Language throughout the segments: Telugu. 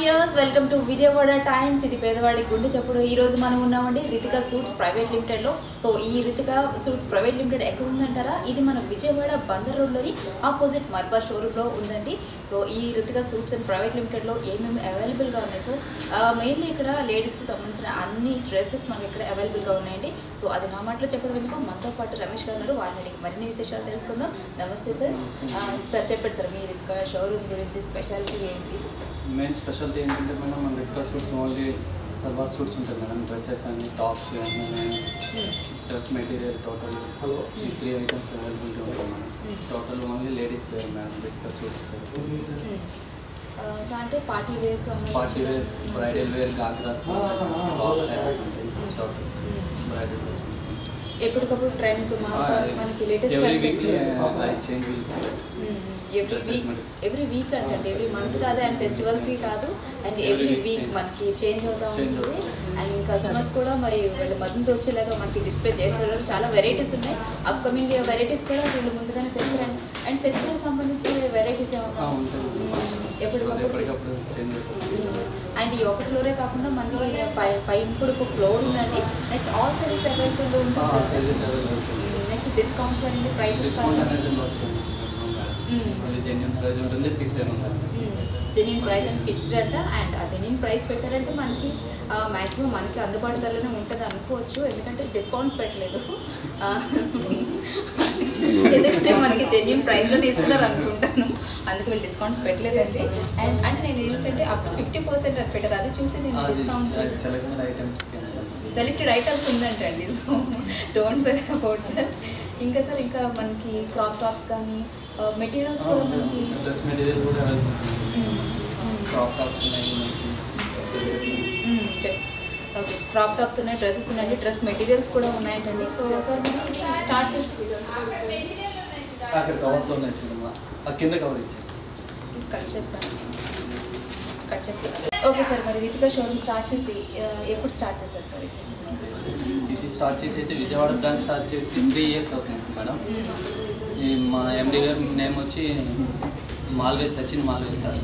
Viewers welcome to Vijayawada times ఇది పేదవాడి గుండె చప్పుడు ఈ రోజు మనం ఉన్నామండి రితిక సూట్స్ ప్రైవేట్ లిమిటెడ్ లో సో ఈ రితిక సూట్స్ ప్రైవేట్ లిమిటెడ్ ఎక్కడ ఉందంటారా ఇది మన విజయవాడ బందర్ రోడ్లోని ఆపోజిట్ మర్బార్ షోరూమ్ లో ఉందండి సో ఈ Ritika suits and private limited లో ఏమేమి అవైలబుల్ గా ఉన్నాయి సో మెయిన్లీ ఇక్కడ లేడీస్ కి సంబంధించిన అన్ని డ్రెస్సెస్ మనకి ఇక్కడ అవైలబుల్ గా ఉన్నాయండి సో అది నా మాటలో చెప్పడం ఎందుకు మనతో పాటు రమేష్ గారు ఉన్నారు వారిని అడిగి మరిన్ని విశేషాలు తెలుసుకుందాం నమస్తే సార్ సార్ చెప్పండి సార్ మీ రితిక షోరూమ్ గురించి స్పెషాలిటీ ఏంటి మెయిన్ స్పెషాలిటీ ఏంటంటే మేడం మన red colour suits only salwar suits ఉంటాయి మేడం డ్రెస్సెస్ అన్ని టాప్స్ అన్ని డ్రెస్ మెటీరియల్ టోటల్ ఈ త్రీ ఐటమ్స్ అవైలబిలిటీ ఉంటాయి madam total only ladies wear madam red colour suits so అంటే party wears party wear bridal wear ghagras top saris ఉంటాయి టోటల్ బ్రైడల్ వేర్ ఎప్పటికప్పుడు ట్రెండ్స్ మనకి latest every trends week like change every Dresses week మరి. ఎవ్రీ వీక్ అంటే ఎవ్రీ మంత్ కాదు అండ్ ఫెస్టివల్స్కి కాదు and Every every week week change. మనకి చేంజ్ అవుతా Change ఉంటుంది అవుతుంది. అండ్ కస్టమర్స్ కూడా మరి వీళ్ళు మద్దతు వచ్చేలాగా మనకి డిస్ప్లే చేస్తున్నారు చాలా వెరైటీస్ ఉన్నాయి అప్కమింగ్ వెరైటీస్ కూడా వీళ్ళు ముందుగానే తెలుసు అండ్ ఫెస్టివల్ సంబంధించి వెరైటీస్ ఏమన్నా ఉంటుంది ఎప్పటికప్పుడు ఎప్పటికప్పుడు చేంజ్ అవుతుంది అండ్ ఈ ఒక ఫ్లోరే కాకుండా మనకి పై పైన కూడా ఒక ఫ్లోర్ ఉందండి నెక్స్ట్ ఆల్ సర్వీస్ అవైలబుల్ ఉంటుంది సైజెస్ అవైలబుల్ నెక్స్ట్ డిస్కౌంట్స్ అండి ప్రైసెస్ డిస్కౌంట్ అనేది వచ్చింది మళ్ళీ జెన్యున్ ప్రైస్ ఉంటుంది ఫిక్స్ ఏమి ఉంటుంది జెన్యున్ ప్రైస్ అండ్ ఫిక్స్డ్ అంట అండ్ ఆ జెన్యున్ ప్రైస్ పెట్టారంటే మనకి మ్యాక్సిమం మనకి అందుబాటు ధరలోనే ఉంటుంది అనుకోవచ్చు ఎందుకంటే డిస్కౌంట్స్ పెట్టలేదు ఆ, ఎందుకంటే మనకి జెన్యున్ ప్రైస్లోనే ఇస్తున్నారు అనుకుంటాను అందుకే వీళ్ళు డిస్కౌంట్స్ పెట్టలేదండి అండ్ అంటే నేను ఏంటంటే అప్ టు ఫిఫ్టీ పర్సెంట్ అని పెట్టారు అది చూస్తే నేను అది డిస్కౌంట్ అది సెలెక్టెడ్ ఐటమ్స్ సెలెక్టెడ్ ఐటమ్స్ ఉందంటండి so don't worry about that ఇంకా సార్ ఇంకా మనకి క్రాప్ టాప్స్ కానీ మెటీరియల్స్ కూడా మనకి డ్రెస్ మెటీరియల్ కూడా అవైలబుల్ ఉంటుంది మ్మ్, మ్మ్. క్రాప్ టాప్స్ ఉన్నాయి మనకి dresses hmm, okay okay crop tops ఉన్నాయి డ్రెస్సెస్ ఉన్నాయండి డ్రెస్ మెటీరియల్స్ కూడా ఉన్నాయంటండి సో సార్ మనం స్టార్ట్ చేసి అక్కడ కవర్లో ఉన్నాయి చూడమ్మా ఆ కింద కవర్ ఇచ్చి కట్ చేస్తాను కట్ చేస్తాను ఓకే సార్ మరి రితికా షోరూమ్ స్టార్ట్ చేసి ఆ, ఎప్పుడు స్టార్ట్ చేస్తారు సార్ ఇది? ఇది స్టార్ట్ చేసి అయితే విజయవాడ బ్రాంచ్ స్టార్ట్ చేసి త్రీ ఇయర్స్ అవుతుంది మేడం మ్మ్. ఈ మా ఎండి గారి నేమ్ వచ్చి మాల్వే సచిన్ మాల్వే సార్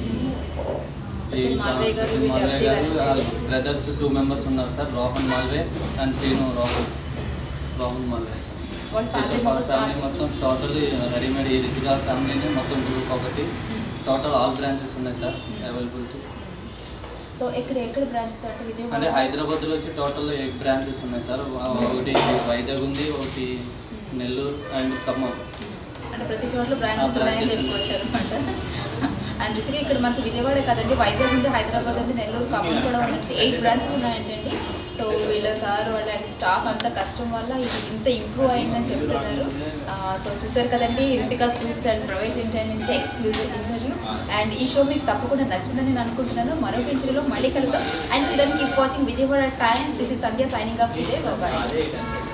ఈ సచిన్ మాల్వే గారు, సచిన్ వీళ్ళ మాల్వే అత్తయ్య గారు గారు. బ్రదర్స్ టూ మెంబర్స్ ఉన్నారు సార్ రోహన్ మాల్వే అండ్ శ్రీను రోహన్ రోహన్ మాల్వే వాళ్ళ ఫ్యామిలీ మెంబర్స్ ఫ్యామిలీ మొత్తం టోటల్ రెడీమేడ్ ఈ రితిగా ఫ్యామిలీని మొత్తం గ్రూప్ ఒకటి టోటల్ ఆల్ బ్రాంచెస్ ఉన్నాయి సార్ అవైలబిలిటీ సో ఎక్కడ ఎక్కడ బ్రాంచెస్ అంటే అంటే విజయవాడ హైదరాబాద్లో వచ్చి టోటల్ ఎయిట్ బ్రాంచెస్ ఉన్నాయి సార్ ఒకటి వైజాగ్ ఉంది ఒకటి నెల్లూరు అండ్ ఖమ్మం అంటే ప్రతి చోట్ల బ్రాంచెస్ ఆ, ఉన్నాయని branches చెప్పుకోవచ్చు అనమాట అండ్ రితిగా ఇక్కడ మనకి విజయవాడ కదండి వైజాగ్ ఉంది హైదరాబాద్ ఉంది నెల్లూరు ఖమ్మం కూడా ఉందండి ఎయిట్ బ్రాంచెస్ ఉన్నాయంటండి సో వీళ్ళ సార్ వాళ్ళ స్టాఫ్ అంతా కష్టం వల్ల ఇది ఇంత ఇంప్రూవ్ అయిందని చెప్తున్నారు ఆ, సో చూసారు కదండి రితికా సూట్స్ అండ్ ప్రైవేట్ ఇంటర్ నుంచి ఎక్స్క్లూజివ్ ఇంటర్వ్యూ అండ్ ఈ షో మీకు తప్పకుండా నచ్చిందని నేను అనుకుంటున్నాను మరొక ఇంటర్వ్యూలో మళ్ళీ కలుద్దాం అండ్ దానికి keep watching Vijayawada times this is Sandhya signing off today bye